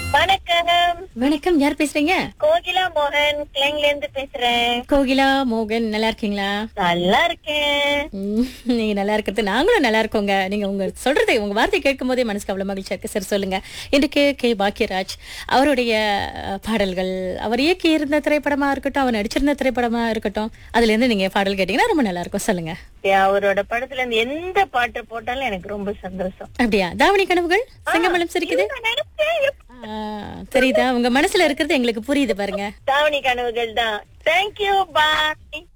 வணக்கம் வணக்கம் யார் பேசுறீங்க கோகிலா மோகன் கிளைங்ல இருந்து பேசுறேன் கோகிலா மோகன் நல்லா இருக்கீங்களா நல்லா இருக்கேன் ம், நீங்க நல்லா இருக்கிறது நாங்களும் நல்லா இருக்கோங்க நீங்க உங்க சொல்றது உங்க வார்த்தை கேட்கும் போதே மனசுக்கு அவ்வளவு மகிழ்ச்சியா இருக்கு சரி சொல்லுங்க இன்றைக்கு கே பாக்கியராஜ் அவருடைய அஹ், பாடல்கள் அவர் இயக்கி இருந்த திரைப்படமா இருக்கட்டும் அவர் நடிச்சிருந்த திரைப்படமா இருக்கட்டும் அதுல இருந்து நீங்க பாடல் கேட்டீங்கன்னா ரொம்ப நல்லா இருக்கும் சொல்லுங்க அவரோட படத்துல இருந்து எந்த பாட்டு போட்டாலும் எனக்கு ரொம்ப சந்தோஷம் அப்படியா தாவணி கனவுகள் செங்கமலம் சிரிக்குது நான் நினைச்சேன், ஆ, தெரியுதா உங்க மனசுல இருக்கிறது எங்களுக்கு புரியுது பாருங்க தாவணி கனவுகள் தான் தேங்க்யூ பாய்